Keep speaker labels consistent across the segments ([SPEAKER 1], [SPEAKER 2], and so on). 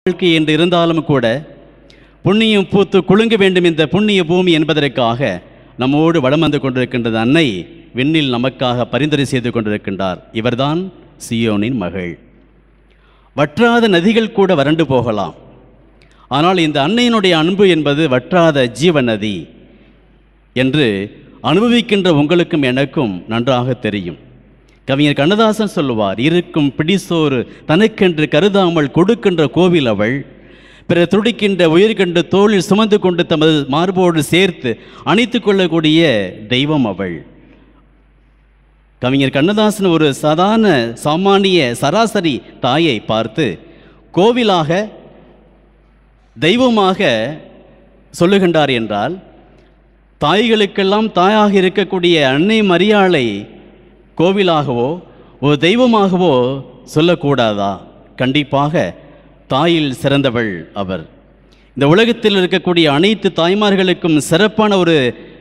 [SPEAKER 1] வாழ்க்கை என்று இருந்தாலும் கூட புண்ணியம் பூத்து குலுங்க வேண்டும் இந்த புண்ணிய பூமி என்பதற்காக நம்மோடு வலம் வந்து கொண்டிருக்கின்றது அன்னை விண்ணில் நமக்காக பரிந்துரை செய்து கொண்டிருக்கின்றார் இவர்தான் சியோனின் மகள் வற்றாத நதிகள் கூட வறண்டு போகலாம் ஆனால் இந்த அன்னையினுடைய அன்பு என்பது வற்றாத ஜீவ நதி என்று அனுபவிக்கின்ற உங்களுக்கும் எனக்கும் நன்றாக தெரியும் கவிஞர் கண்ணதாசன் சொல்லுவார் இருக்கும் பிடிசோறு தனக்கென்று கருதாமல் கொடுக்கின்ற கோவில் அவள் பிற துடிக்கின்ற உயிர் கண்டு தோளில் சுமந்து கொண்டு தமது மார்போடு சேர்த்து அணைத்துக் கொள்ளக்கூடிய தெய்வம் அவள் கவிஞர் கண்ணதாசன் ஒரு சாதாரண சாமானிய சராசரி தாயை பார்த்து கோவிலாக தெய்வமாக சொல்லுகின்றார் என்றால் தாய்களுக்கெல்லாம் தாயாக இருக்கக்கூடிய அன்னை மரியாளை கோவிலாகவோ ஒரு தெய்வமாகவோ சொல்லக்கூடாதா கண்டிப்பாக தாயில் சிறந்தவள் அவர் இந்த உலகத்தில் இருக்கக்கூடிய அனைத்து தாய்மார்களுக்கும் சிறப்பான ஒரு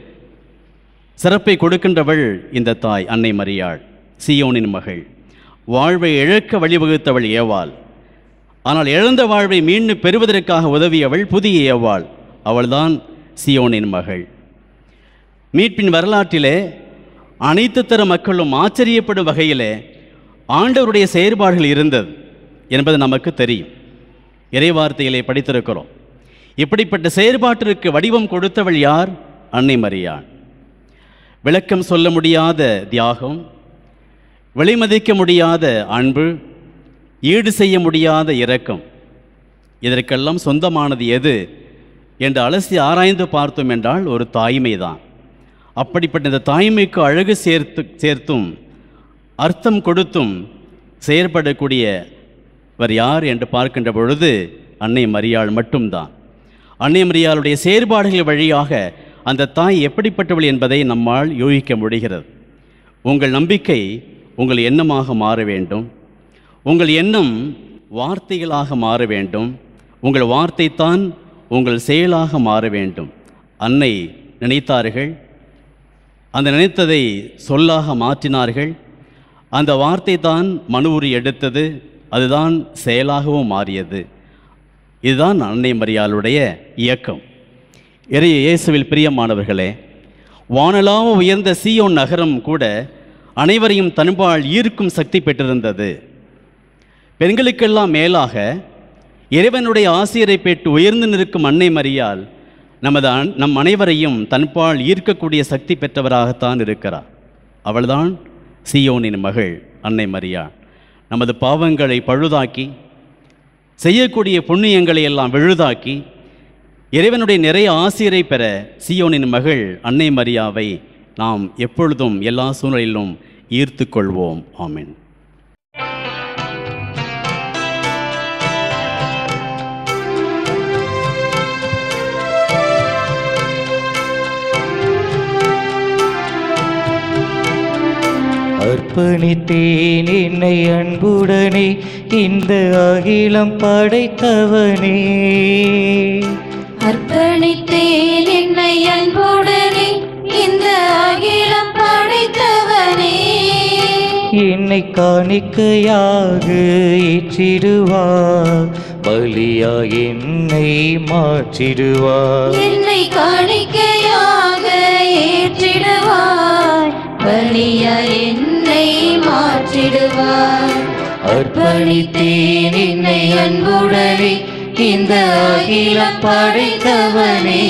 [SPEAKER 1] சிறப்பை கொடுக்கின்றவள் இந்த தாய் அன்னை மரியாள் சியோனின் மகள் வாழ்வை இழக்க வழிவகுத்தவள் ஏவாள் ஆனால் இழந்த வாழ்வை மீண்டும் பெறுவதற்காக உதவியவள் புதிய ஏவாள் அவள்தான் சியோனின் மகள் மீட்பின் வரலாற்றிலே அனைத்து தர மக்களும் ஆச்சரியப்படும் வகையிலே ஆண்டவருடைய செயற்பாடுகள் இருந்தது என்பது நமக்கு தெரியும் இறைவார்த்தைகளை படித்திருக்கிறோம் இப்படிப்பட்ட செயற்பாட்டிற்கு வடிவம் கொடுத்தவள் யார் அன்னை மரியாள் விளக்கம் சொல்ல முடியாத தியாகம் வெளிமதிக்க முடியாத அன்பு ஈடு செய்ய முடியாத இரக்கம் இதற்கெல்லாம் சொந்தமானது எது என்று அலசி ஆராய்ந்து பார்த்தோம் என்றால் ஒரு தாய்மை தான் அப்படிப்பட்ட இந்த தாய்மைக்கு அழகு சேர்த்து சேர்த்தும் அர்த்தம் கொடுத்தும் செயற்படக்கூடியவர் யார் என்று பார்க்கின்ற பொழுது அன்னை மரியாள் மட்டும்தான் அன்னை மரியாளுடைய செயற்பாடுகள் வழியாக அந்த தாய் எப்படிப்பட்டவள் என்பதை நம்மால் யூகிக்க முடிகிறது உங்கள் நம்பிக்கை உங்கள் எண்ணமாக மாற வேண்டும் உங்கள் எண்ணம் வார்த்தைகளாக மாற வேண்டும் உங்கள் வார்த்தை தான் உங்கள் செயலாக மாற வேண்டும் அன்னை நினைத்தார்கள் அந்த நினைத்ததை சொல்லாக மாற்றினார்கள் அந்த வார்த்தை தான் மனுவுரி எடுத்தது அதுதான் செயலாகவும் மாறியது இதுதான் அன்னை மரியாளுடைய இயக்கம் இறைய இயேசுவில் பிரியமானவர்களே வானலாவ உயர்ந்த சீயோன் நகரம் கூட அனைவரையும் தன்பால் ஈர்க்கும் சக்தி பெற்றிருந்தது பெண்களுக்கெல்லாம் மேலாக இறைவனுடைய ஆசிரியரை பெற்று உயர்ந்து நிற்கும் அன்னை மரியாள் நமது அன்- நம் அனைவரையும் தன்பால் ஈர்க்கக்கூடிய சக்தி பெற்றவராகத்தான் இருக்கிறார் அவள்தான் சீயோனின் மகள் அன்னை மரியாள் நமது பாவங்களை பழுதாக்கி செய்யக்கூடிய புண்ணியங்களை எல்லாம் விழுதாக்கி இறைவனுடைய நிறைய ஆசிரியரை பெற சீயோனின் மகள் அன்னை மரியாவை நாம் எப்பொழுதும் எல்லா சூழ்நிலையிலும் ஈர்த்து கொள்வோம் ஆமென்
[SPEAKER 2] அர்ப்பணித்தேன் என்னை அன்புடனே இந்த அகிலம் படைத்தவனே
[SPEAKER 3] அர்ப்பணித்தேன் என்னை அன்புடனே இந்த அகிலம் படைத்தவனே
[SPEAKER 2] என்னை காணிக்கையாக ஏற்றிடுவார் பலியா என்னை மாற்றிடுவார்
[SPEAKER 3] என்னை காணிக்கையாக ஏற்றிடுவாய் பலியா என்னை மாற்றிடுவாய்
[SPEAKER 2] அர்ப்பணித்தேன் என்னை அன்புடனே இந்த அகிலம் படைத்தவனே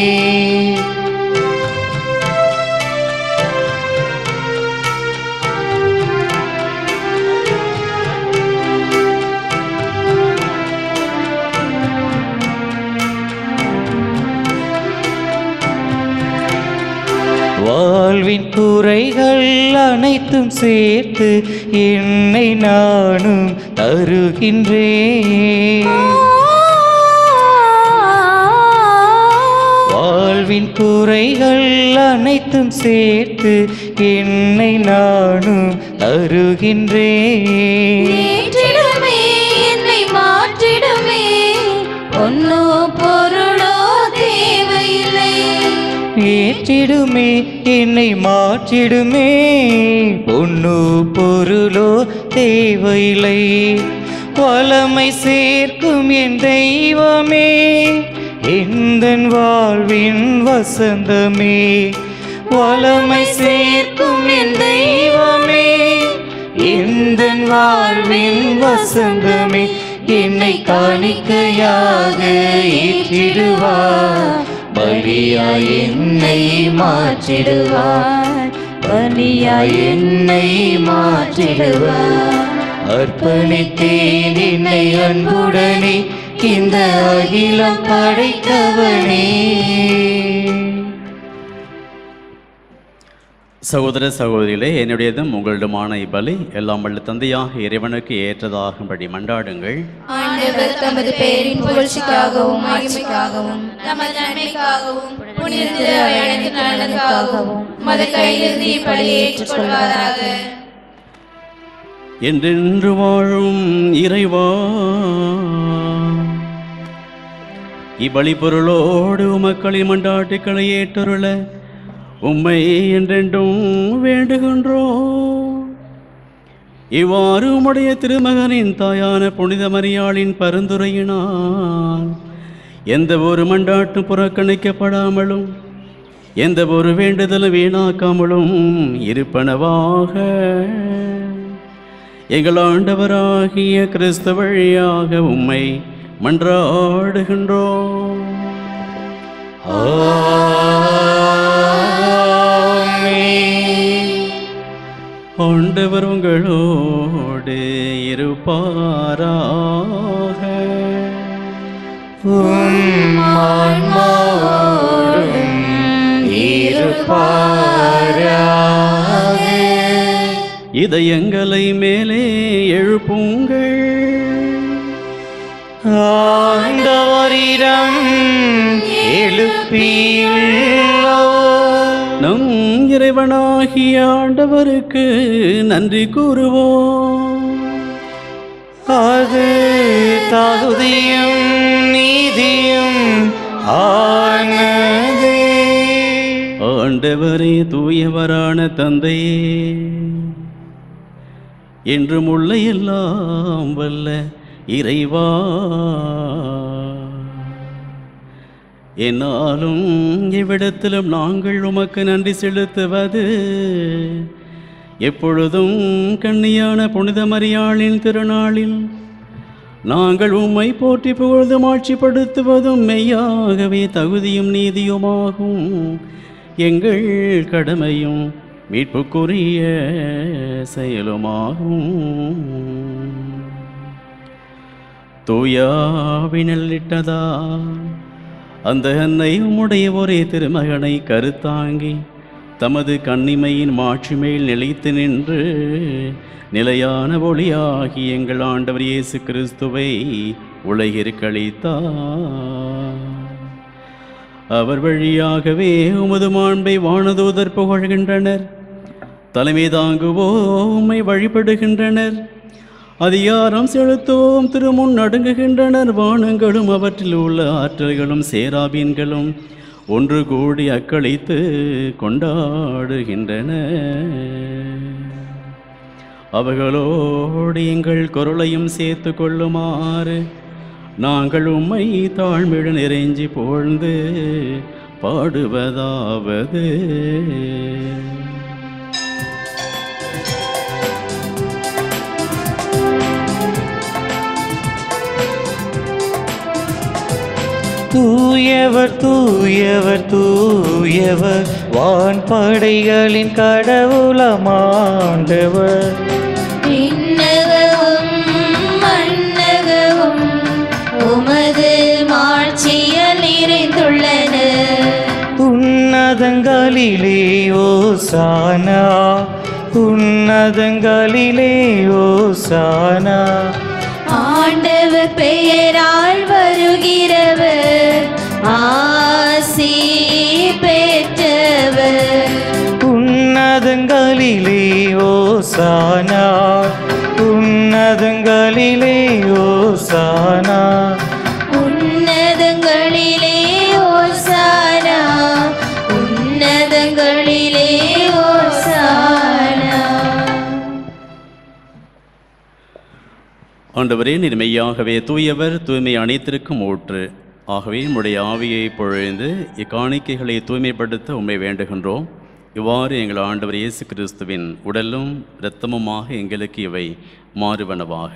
[SPEAKER 2] வாழ்வின் குறைகள் அனைத்தும் சேர்த்து என்னை நானும் தருகின்றேன் வாழ்வின் குறைகள் அனைத்தும் சேர்த்து என்னை நானும் தருகின்றேன்
[SPEAKER 3] ஏற்றிடுமே என்னை மாற்றிடுமே ஒன்னோ பொருளோ தேவையில்லை
[SPEAKER 2] ஏற்றிடுமே என்னை மாற்றிடுமே பொண்ணு பொருளோ தேவையில்லை வளமை சேர்க்கும் என் தெய்வமே எந்தன் வாழ்வின் வசந்தமே வளமை சேர்க்கும் என் தெய்வமே எந்தன் வாழ்வின் வசந்தமே என்னை காணிக்கையாக ஏற்றிடுவார் பலியாய் என்னை மாற்றிடுவார் பலியாய் என்னை மாற்றிடுவார் அர்ப்பணித்தேன் என்னை அன்புடனே இந்த அகிலம் படைத்தவனே
[SPEAKER 1] சகோதர சகோதரிகளே என்னுடையதும் உங்களிடமான இப்பலி எல்லாம் வல்ல தந்தையாக இறைவனுக்கு ஏற்றதாகும்படி மன்றாடுங்கள்
[SPEAKER 3] ஆண்டவர் தமது பெயரின் புகழ்ச்சிக்காகவும் மகிமைக்காகவும் தமது நன்மைக்காகவும் புனித திரு அவையானத்தின் நலனுக்காகவும் மத கையிலிருந்து இப்படியை ஏற்றுக்கொள்வாராக
[SPEAKER 1] என்றென்று வாழும் இறைவா இவ்வழி பொருளோடு உமக்களின் மண்டாட்டுக்களை ஏற்றுருள உம்மை என்றென்றும் வேண்டுகின்றோம் இவ்வாறு உம்முடைய திருமகனின் தாயான புனித மரியாளின் பரிந்துரையினால் எந்த ஒரு மண்டாட்டும் புறக்கணிக்கப்படாமலும் எந்த ஒரு வேண்டுதலும் வீணாக்காமலும் இருப்பனவாக எங்கள் ஆண்டவராகிய கிறிஸ்து வழியாக உம்மை மன்றாடுகின்றோம் ஆண்டவர் உங்களோடு இருப்பாராக இதயங்களை மேலே எழுப்புங்கள்
[SPEAKER 2] ஆண்டவரிடம் எழுப்பியுள்ளோ
[SPEAKER 1] நம் இறைவனாகிய ஆண்டவருக்கு நன்றி கூறுவோம்
[SPEAKER 2] அது தகுதியும் நீதியும் ஆனதே
[SPEAKER 1] ஆண்டவரே தூயவரான தந்தையே என்றும் உள்ள எல்லாம் வல்ல இறைவா என்னாலும் இவ்விடத்திலும் நாங்கள் உமக்கு நன்றி செலுத்துவது எப்பொழுதும் கண்ணியான புனித மரியாளின் திருநாளில் நாங்கள் உம்மை போற்றி புகழ்ந்தும் ஆட்சிப்படுத்துவதும் மெய்யாகவே தகுதியும் நீதியுமாகும் எங்கள் கடமையும் மீட்புக்குரிய செயலுமாகும் தூயாவினல்லிட்டதா அந்த அன்னை உம்முடைய ஒரே திருமகனை கருத்தாங்கி தமது கண்ணிமையின் மாட்சி மேல் நிலைத்து நின்று நிலையான ஒளியாகி எங்கள் ஆண்டவர் இயேசு கிறிஸ்துவை உலகிற்கழித்தார் அவர் வழியாகவே உமது மாண்பை வானதூதர் புகழ்கின்றனர் தலைமை தாங்குவோ உம்மை வழிபடுகின்றனர் அதிகாரம் செலுத்துவோம் திருமுன் நடுங்குகின்றனர் வானங்களும் அவற்றில் உள்ள ஆற்றல்களும் சேராபீன்களும் ஒன்று கூடி அக்களித்து கொண்டாடுகின்றன அவர்களோடு எங்கள் குரலையும் சேர்த்து கொள்ளுமாறு நாங்கள் உம்மை தாழ்மிழ நிறைஞ்சி புகழ்ந்து பாடுவதாவது
[SPEAKER 2] தூயவர் தூயவர் தூயவர் வான்படைகளின் கடவுளமாண்டவர்
[SPEAKER 3] விண்ணகமும் மண்ணகமும் உமது மாட்சியல் நிறைந்துள்ளன
[SPEAKER 2] உன்னதங்களிலே ஓசானா உன்னதங்களிலே ஓசானா
[SPEAKER 3] ஆண்டவர் பெயரால் வருகிறவர் ஆசி பெற்றவர்
[SPEAKER 2] உன்னதங்களிலே ஓசானா உன்னதங்களிலே ஓசானா
[SPEAKER 3] உன்னதங்களிலே ஓசானா உன்னதங்களிலே ஓசானா
[SPEAKER 1] ஆண்டவரே நீர் மெய்யாகவே தூயவர் தூய்மை அனைத்திற்கும் ஊற்று ஆகவே உம்முடைய ஆவியை பொழிந்து இக்காணிக்கைகளை தூய்மைப்படுத்த உம்மை வேண்டுகின்றோம் இவ்வாறு எங்கள் ஆண்டவர் இயேசு கிறிஸ்துவின் உடலும் இரத்தமுமாக எங்களுக்கு இவை மாறுவனவாக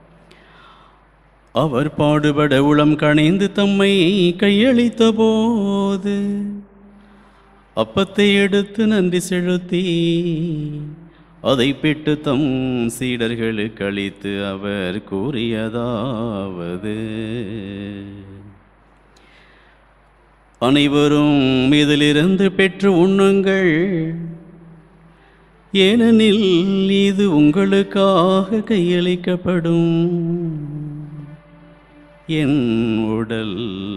[SPEAKER 1] அவர் பாடுபட உளம் கணிந்து தம்மை கையளித்த போது அப்பத்தை எடுத்து நன்றி செலுத்தி அதை பிட்டு தம் சீடர்களுக்கு அளித்து அவர் கூறியதாவது அனைவரும் இதிலிருந்து பெற்று உண்ணுங்கள் ஏனெனில் இது உங்களுக்காக கையளிக்கப்படும் என் உடல்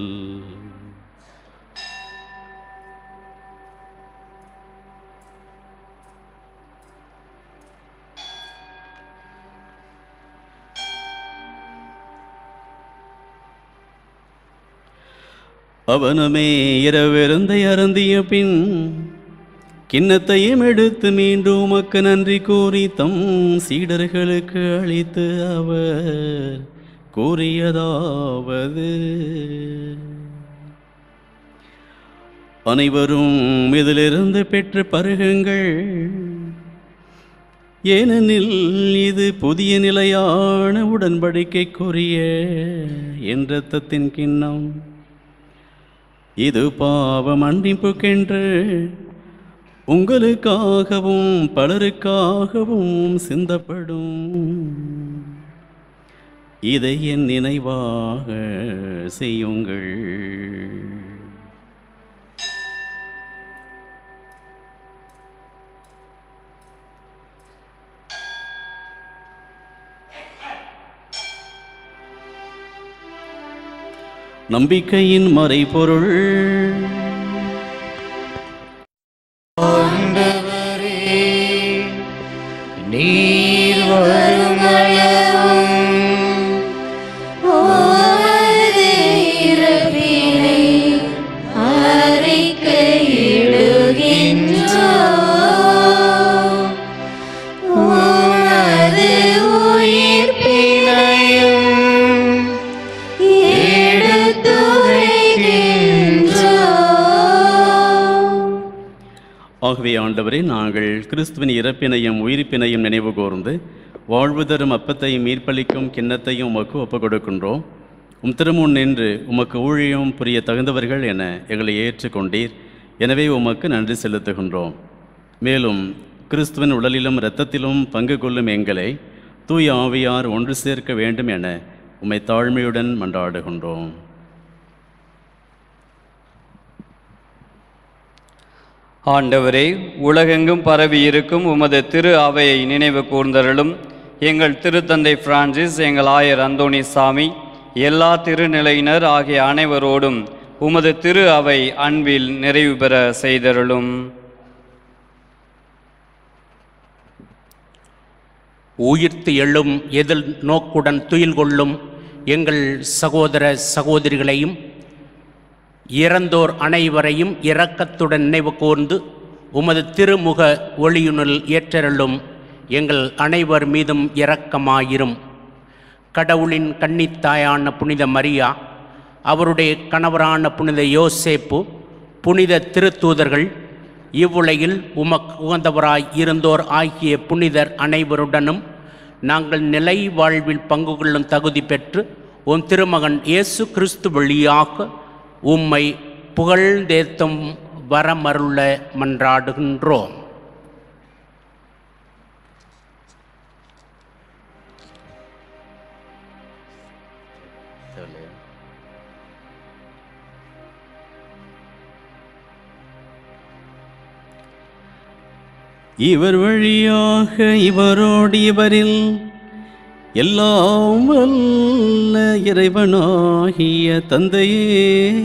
[SPEAKER 1] அவனுமே இரவிருந்தை அருந்திய பின் கிண்ணத்தையும் எடுத்து மீண்டும் உமக்கு நன்றி கூறி தம் சீடர்களுக்கு அளித்து அவர் கூறியதாவது அனைவரும் இதிலிருந்து பெற்று பருகுங்கள் ஏனெனில் இது புதிய நிலையான உடன்படிக்கைக்குரிய என் இரத்தத்தின் கிண்ணம் இது பாவ மன்னிப்புக்கென்று உங்களுக்காகவும் பலருக்காகவும் சிந்தப்படும் இதை என் நினைவாக செய்யுங்கள் நம்பிக்கையின் மறைபொருள்
[SPEAKER 2] ஆண்டவரே நீர் வருமளவும்
[SPEAKER 3] உமது இறப்பினை அறிக்கையிடுகின்றோம். உமது உயிர்ப்பினையும் எடுத்துரைக்கின்றோம்.
[SPEAKER 1] ஆகவே ஆண்டவரே நாங்கள் கிறிஸ்துவின் இறப்பினையும் உயிர்ப்பினையும் நினைவு கூர்ந்து வாழ்வு தரும் அப்பத்தையும் மீர்ப்பளிக்கும் கிண்ணத்தையும் உமக்கு ஒப்புக் கொடுக்கின்றோம் உம் திருமுன் நின்று உமக்கு ஊழியம் புரிய தகுந்தவர்கள் என எங்களை ஏற்றுக்கொண்டீர் எனவே உமக்கு நன்றி செலுத்துகின்றோம் மேலும் கிறிஸ்துவின் உடலிலும் இரத்தத்திலும் பங்கு கொள்ளும் எங்களை தூய ஆவியார் ஒன்று சேர்க்க வேண்டும் என உம்மை தாழ்மையுடன் மன்றாடுகின்றோம்
[SPEAKER 4] ஆண்டவரே உலகெங்கும் பரவி இருக்கும் உமது திரு அவையை நினைவு கூர்ந்தருளும் எங்கள் திருத்தந்தை பிரான்சிஸ் எங்கள் ஆயர் அந்தோணி சாமி எல்லா திருநிலையினர் ஆகிய அனைவரோடும் உமது திரு அவை அன்பில் நிறைவு பெற செய்தருளும்
[SPEAKER 5] உயிர்த்து எழும் எதில் நோக்குடன் துயில் கொள்ளும் எங்கள் சகோதர சகோதரிகளையும் இறந்தோர் அனைவரையும் இரக்கத்துடன் நினைவு கூர்ந்து உமது திருமுக ஒளியுனுள் ஏற்றருளும் எங்கள் அனைவர் மீதும் இரக்கமாயிரும் கடவுளின் கன்னித்தாயான புனித மரியா அவருடைய கணவரான புனித யோசேப்பு புனித திருத்தூதர்கள் இவ்வுலகில் உமக்கு உகந்தவராய் இருந்தோர் ஆகிய புனிதர் அனைவருடனும் நாங்கள் நிலை வாழ்வில் பங்கு கொள்ளும் தகுதி பெற்று உம் திருமகன் இயேசு கிறிஸ்து வழியாக உம்மை புகழ்ந்தேத்தும் வரமருள மன்றாடுகின்றோம்
[SPEAKER 1] இவர் வழியாக இவரோடு இவரில் எல்லாம் வல்ல இறைவனாகிய தந்தையே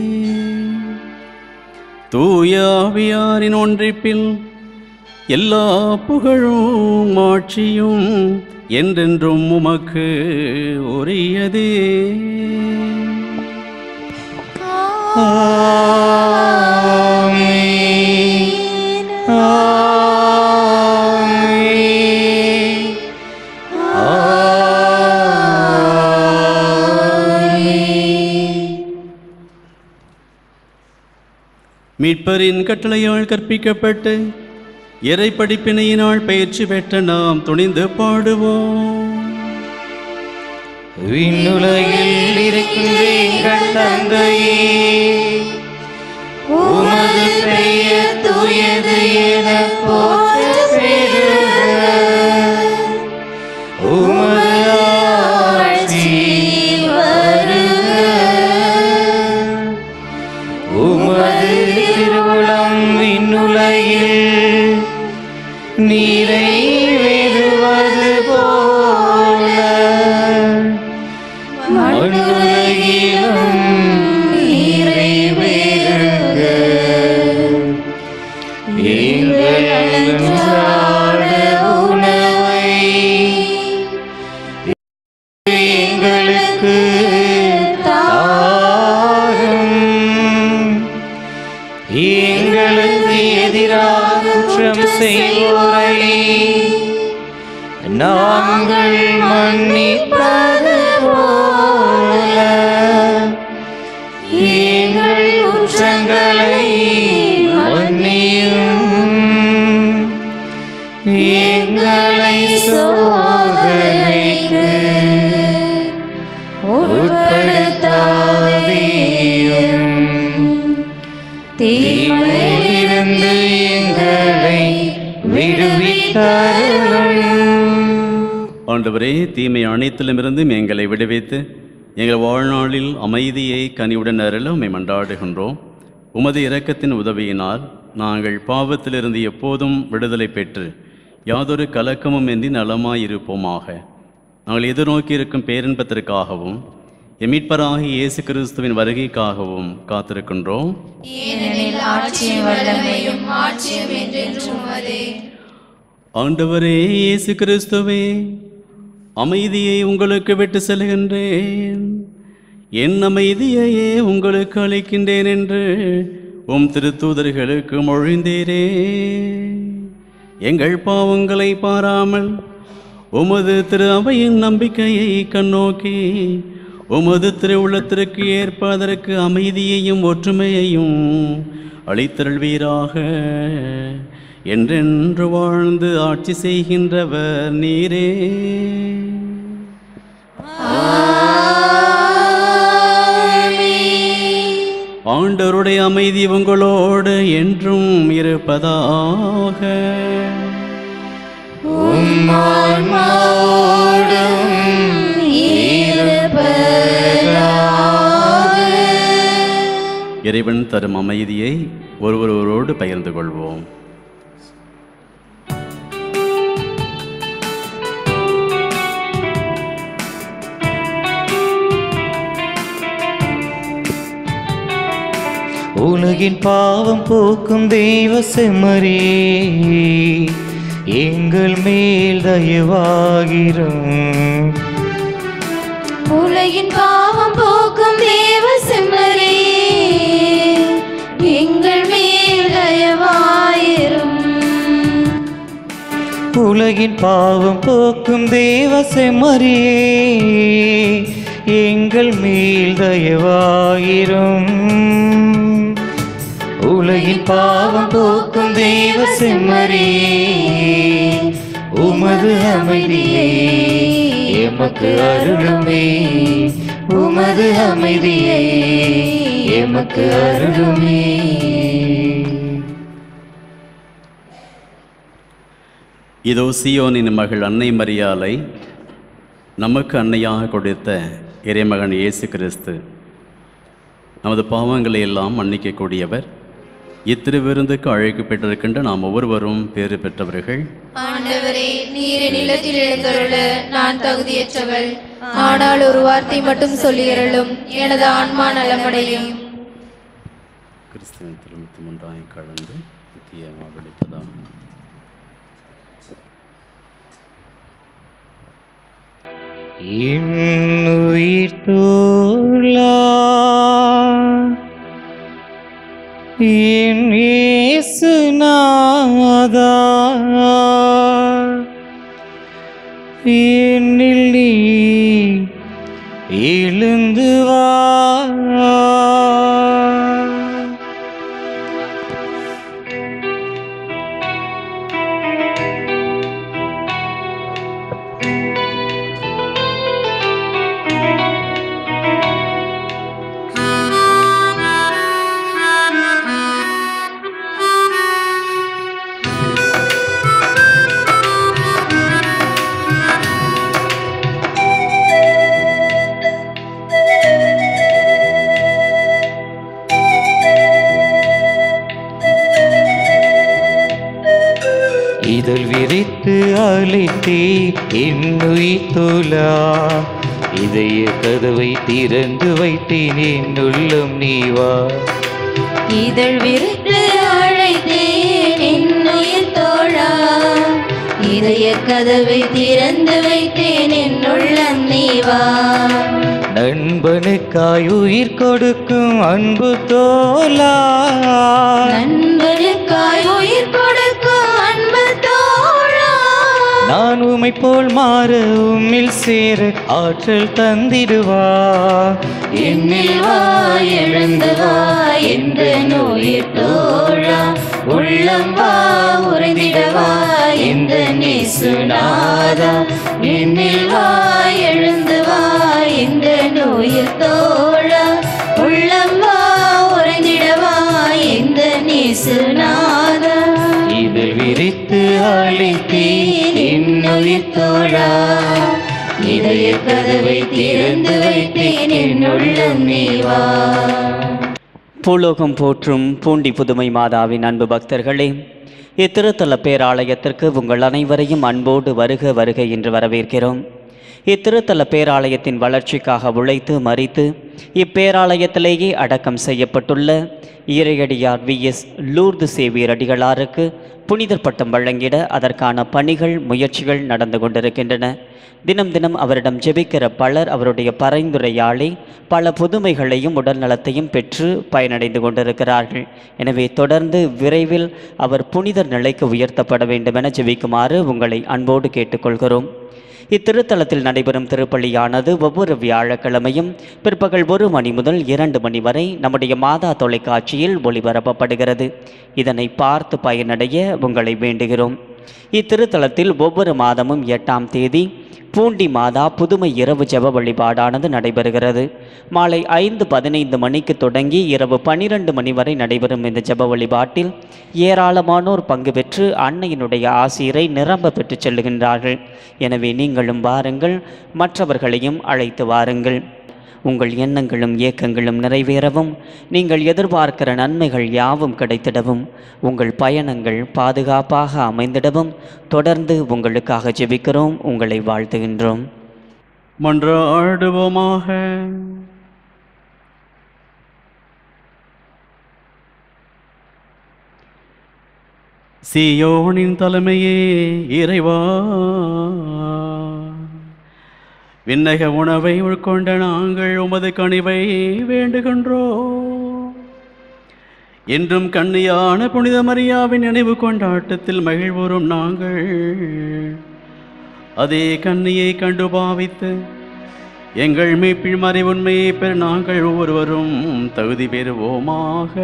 [SPEAKER 1] தூய ஆவியாரின் ஒன்றிப்பில் எல்லா புகழும் ஆட்சியும் என்றென்றும் உமக்கு உரியதே
[SPEAKER 2] ஆமென். ஆமென்.
[SPEAKER 1] மீட்பரின் கட்டளையால் கற்பிக்கப்பட்டு இறை படிப்பினையினால் பயிற்சி பெற்ற நாம் துணிந்து பாடுவோம்
[SPEAKER 2] விண்ணுலகில் இருக்கின்ற எங்கள் தந்தையே உமது பெயர் தூயது என போற்ற பெறுக உமது ஆட்சி வருக உமது திருவுளம் விண்ணுலகில் நிறைவேறுவது போல மண்ணுலகிலும் நிறைவேறுக எங்கள் அன்றாட உணவை எங்களுக்கு தாரும் எங்களுக்கு எதிராக குற்றம் செய்வோரை நாங்கள் மன்னிப்பது போல எங்கள் குற்றங்களை மன்னியும் எங்களை சோதனைக்கு உட்படுத்தாதேயும் தீமையிலிருந்து எங்களை விடுவித்தருளும்
[SPEAKER 1] ஆண்டவரே தீமை அனைத்திலுமிருந்தும் எங்களை விடுவித்து எங்கள் வாழ்நாளில் அமைதியை கனிவுடன் அருள உம்மை மன்றாடுகின்றோம் உமது இரக்கத்தின் உதவியினால் நாங்கள் பாவத்திலிருந்து எப்போதும் விடுதலை பெற்று யாதொரு கலக்கமும் இன்றி நலமாயிருப்போமாக நாங்கள் எதிர்நோக்கி இருக்கும் பேரின்பத்திற்காகவும் எமீட்பராகி இயேசு கிறிஸ்துவின் வருகைக்காகவும் காத்திருக்கின்றோம்
[SPEAKER 3] ஏனெனில் ஆட்சியும் வல்லமையும் ஆட்சியும் என்றென்றும் உமதே
[SPEAKER 1] ஆண்டவரே இயேசு கிறிஸ்துவே அமைதியை உங்களுக்கு விட்டு செல்கின்றேன் என் அமைதியையே உங்களுக்கு அளிக்கின்றேன் என்று உம் திருத்தூதர்களுக்கு மொழிந்தீரே எங்கள் பாவங்களை பாராமல் உமது திரு அவையின் நம்பிக்கையை கண்ணோக்கி உமது திருவுள்ளத்திற்கு ஏற்ப அதற்கு அமைதியையும் ஒற்றுமையையும் அளித்தருள்வீராக என்றென்று வாழ்ந்து ஆட்சி செய்கின்றவர் நீரே ஆண்டவருடைய அமைதி உங்களோடு என்றும் இருப்பதாக இறைவன் தரும் அமைதியை ஒருவரோடு பகிர்ந்து கொள்வோம்
[SPEAKER 2] உலகின் பாவம் போக்கும் தெய்வ செம்மறியே எங்கள் மேல் தயவாகிறோம்
[SPEAKER 3] உலகின் பாவம் போக்கும் தேவ செம்மரே எங்கள் மேல் தயவாயிரும்
[SPEAKER 2] உலகின் பாவம் போக்கும் தேவ செம்மறியே எங்கள் மேல் தயவாயிரும் உலகின் பாவம் போக்கும் தேவ செம்மறியே உமது அமைதியை எமக்கு அருளுமே உமது அமைதியை எமக்கு அருளுமே
[SPEAKER 1] இதோ சியோனின் மகள் அன்னை மரியாளை நமக்கு அன்னையாக கொடுத்த இறைமகன் இயேசு கிறிஸ்து நமது பாவங்களை எல்லாம் மன்னிக்கக்கூடியவர் இத்திருவிருந்துக்கு அழைக்கப்பட்டிருக்கின்ற நாம் ஒவ்வொருவரும் பேறு பெற்றவர்கள்
[SPEAKER 3] ஆண்டவரே நீர் என் இல்லத்தில் எழுந்தருள நான் தகுதியற்றவள் ஆனால் ஒரு வார்த்தை மட்டும் சொல்லியருளும் எனது ஆன்மா நலமடையும்
[SPEAKER 1] கிறிஸ்துவின் திருமணத்து ஒன்றாய் கலந்து நித்திய வாழ்வளிப்பதாக
[SPEAKER 2] இன்னுயிர் தோழா என் இயேசுநாதா என்னில் நீ எழுந்து வா இதழ் விரித்து அழைத்தே என்னுயிர் தோழா இதய கதவை திறந்து வைத்தேன் என் உள்ளம் நீ வா
[SPEAKER 3] இதழ் விரித்து அழைத்தேன் என்னுயிர் தோழா இதய கதவை திறந்து வைத்தேன் என்னுள்ளம் நீ வா
[SPEAKER 2] நண்பனுக்காய் உயிர் கொடுக்கும் அன்பு தோலா
[SPEAKER 3] நண்பனுக்காய் உயிர் கொடுக்கும் அன்பு தோழா
[SPEAKER 2] நான் உமை போல் மாற உம்மில் சேர ஆற்றல் தந்திடுவா
[SPEAKER 3] என்னில் வா எழுந்து வா எந்த நோயிர் தோழா உள்ளம் வா உறைந்திடவா எந்த நேசுநாதா என்னில் வா எழுந்து வா எந்த நோயிர் தோழா உள்ளம் வா உறைந்திடவா எந்த நேசுநாதா
[SPEAKER 2] இதில் விரித்து அழைத்தேன்
[SPEAKER 3] என்னுயிர் தோழா இதய கதவை திறந்து வைத்தேன் என்னுள்ளம் நீ வா
[SPEAKER 6] பூலோகம் போற்றும் பூண்டி புதுமை மாதாவின் அன்பு பக்தர்களே இத்திருத்தல பேராலயத்திற்கு உங்கள் அனைவரையும் அன்போடு வருக வருக என்று வரவேற்கிறோம் இத்திருத்தல பேராலயத்தின் வளர்ச்சிக்காக உழைத்து மறித்து இப்பேராலயத்திலேயே அடக்கம் செய்யப்பட்டுள்ள இறையடியார் வி எஸ் லூர்து சேவியர் அடிகளாருக்கு புனிதர் பட்டம் வழங்கிட அதற்கான பணிகள் முயற்சிகள் நடந்து கொண்டிருக்கின்றன தினம் தினம் அவரிடம் ஜெபிக்கிற பலர் அவருடைய பரிந்துரையாலே பல புதுமைகளையும் உடல்நலத்தையும் பெற்று பயனடைந்து கொண்டிருக்கிறார்கள் எனவே தொடர்ந்து விரைவில் அவர் புனிதர் நிலைக்கு உயர்த்தப்பட வேண்டுமென ஜெபிக்குமாறு உங்களை அன்போடு கேட்டுக்கொள்கிறோம் இத்திருத்தலத்தில் நடைபெறும் திருப்பலியானது ஒவ்வொரு வியாழக்கிழமையும் பிற்பகல் ஒரு மணி முதல் இரண்டு மணி வரை நம்முடைய மாதா தொலைக்காட்சியில் ஒளிபரப்பப்படுகிறது இதனை பார்த்து பயனடைய உங்களை வேண்டுகிறோம் இத்திருத்தலத்தில் ஒவ்வொரு மாதமும் எட்டாம் தேதி பூண்டி மாதா புதுமை இரவு ஜெப வழிபாடானது நடைபெறுகிறது மாலை ஐந்து பதினைந்து மணிக்கு தொடங்கி இரவு பன்னிரண்டு மணி வரை நடைபெறும் இந்த ஜெப வழிபாட்டில் ஏராளமானோர் பங்கு பெற்று அன்னையினுடைய ஆசீரை நிரம்ப பெற்றுச் செல்லுகின்றார்கள் எனவே நீங்களும் வாருங்கள் மற்றவர்களையும் அழைத்து வாருங்கள் உங்கள் எண்ணங்களும் ஏக்கங்களும் நிறைவேறவும் நீங்கள் எதிர்பார்க்கிற நன்மைகள் யாவும் கிடைத்திடவும் உங்கள் பயணங்கள் பாதுகாப்பாக அமைந்திடவும் தொடர்ந்து உங்களுக்காக ஜெபிக்கிறோம் உங்களை வாழ்த்துகின்றோம்
[SPEAKER 1] மன்றாடுவோமாக சீயோனின் தலைமையே இறைவா விண்ணக உணவை உட்கொண்ட நாங்கள் உமது கனிவை வேண்டுகின்றோம் என்றும் கண்ணியான புனித மரியாவின் நினைவு கொண்டாட்டத்தில் மகிழ்வுறும் நாங்கள் அதே கண்ணியை கண்டு பாவித்து எங்கள் மீட்பின் மறை உண்மையை பெற நாங்கள் ஒவ்வொருவரும் தகுதி பெறுவோமாக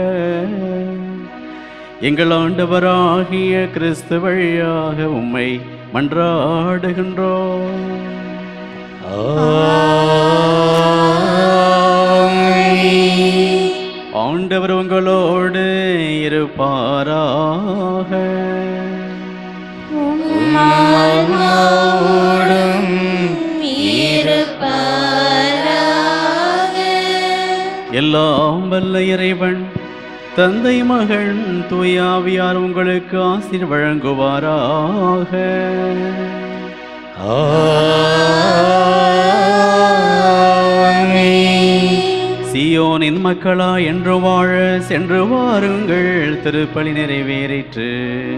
[SPEAKER 1] எங்கள் ஆண்டவராகிய கிறிஸ்து வழியாக உம்மை மன்றாடுகின்றோம் ஆண்டவர் உங்களோடு இருப்பாராக எல்லாம் வல்ல இறைவன் தந்தை மகன் தூயாவியார் உங்களுக்கு ஆசிர் வழங்குவாராக சியோனின் மக்களா என்று வாழ சென்று வாருங்கள் திருப்பலி நிறைவேறிற்று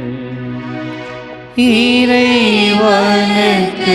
[SPEAKER 2] இறைவனுக்கு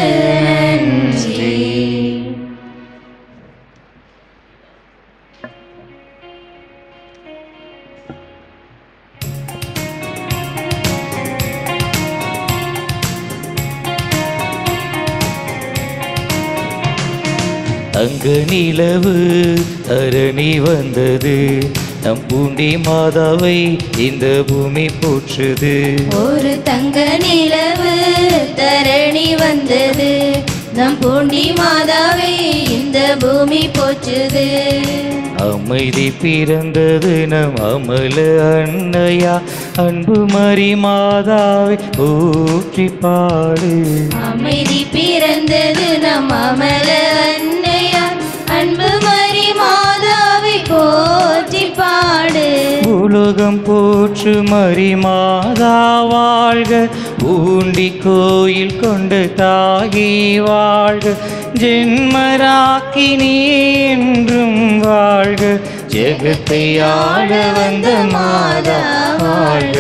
[SPEAKER 2] தங்க நிலவு தரணி வந்தது நம் பூண்டி மாதாவை இந்த பூமி போற்றுது
[SPEAKER 3] ஒரு தங்க நிலவு தரணி வந்தது நம் பூண்டி மாதாவை இந்த பூமி போற்றுது
[SPEAKER 2] அமைதி பிறந்தது நம் அமல அன்னையா அன்பு மரி மாதாவை போற்றி பாடு
[SPEAKER 3] அமைதி பிறந்தது நம் அமல அன்னையா அன்பு மரி மாதாவை போற்றி பாடு
[SPEAKER 2] பூலோகம் போற்று மரிமாதா வாழ்க பூண்டி கோயில் கொண்டு தாகி வாழ்க ஜென்மராக்கினி என்றும் வாழ்க ஜெகத்தை ஆள வந்த மாதா வாழ்க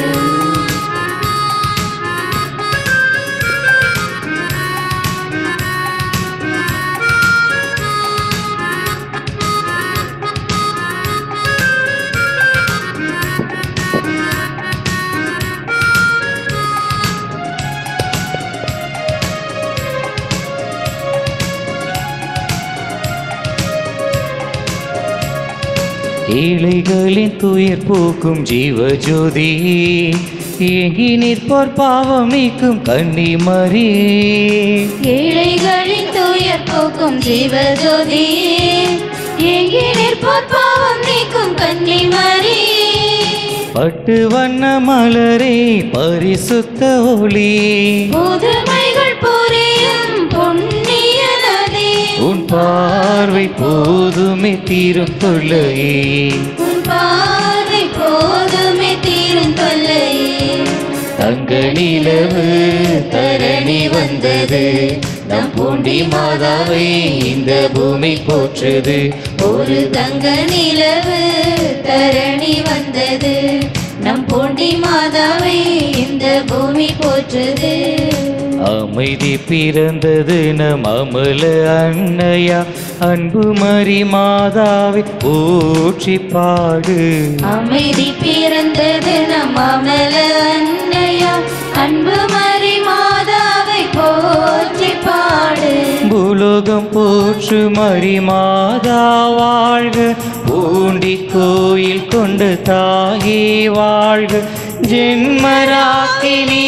[SPEAKER 2] ஏழைகளின் துயர் போக்கும் ஜீவஜோதி ஏங்கி நிற்போர் பாவம் நீக்கும் கன்னிமரி
[SPEAKER 3] ஏழைகளின் துயர் போக்கும் ஜீவஜோதி எங்கே நிற்போர் பாவம் நீக்கும் கன்னிமரி
[SPEAKER 2] பட்டு வண்ண மலரே பரிசுத்த ஒளி
[SPEAKER 3] புதுமைகள் புரியும் புண்ணிய நதி
[SPEAKER 2] உன் பார்வை போதுமே தீரும் தொல்லையே
[SPEAKER 3] உன் பார்வை போதுமே தீரும் தொல்லையே
[SPEAKER 2] தங்க நிலவு தரணி வந்தது நம் பூண்டி மாதாவை இந்த பூமி போற்றுது
[SPEAKER 3] ஒரு தங்க நிலவு தரணி வந்தது நம் பூண்டி மாதாவை இந்த பூமி போற்றுது
[SPEAKER 2] அமைதி பிறந்தது நம் அமல அன்னையா அன்பு மரி மாதாவை போற்றி பாடு
[SPEAKER 3] அமைதி பிறந்தது நம் அமல அன்னையா அன்பு மறி மாதாவை போற்றி பாடு
[SPEAKER 2] பூலோகம் போற்று மரி மாதா வாழ்க பூண்டி கோயில் கொண்டு தாயே வாழ்க ஜென்மராக்கினி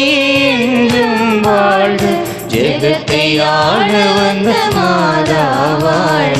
[SPEAKER 2] என்றும் வாழ்க ஜெகத்தை ஆள வந்த மாதா வாழ்க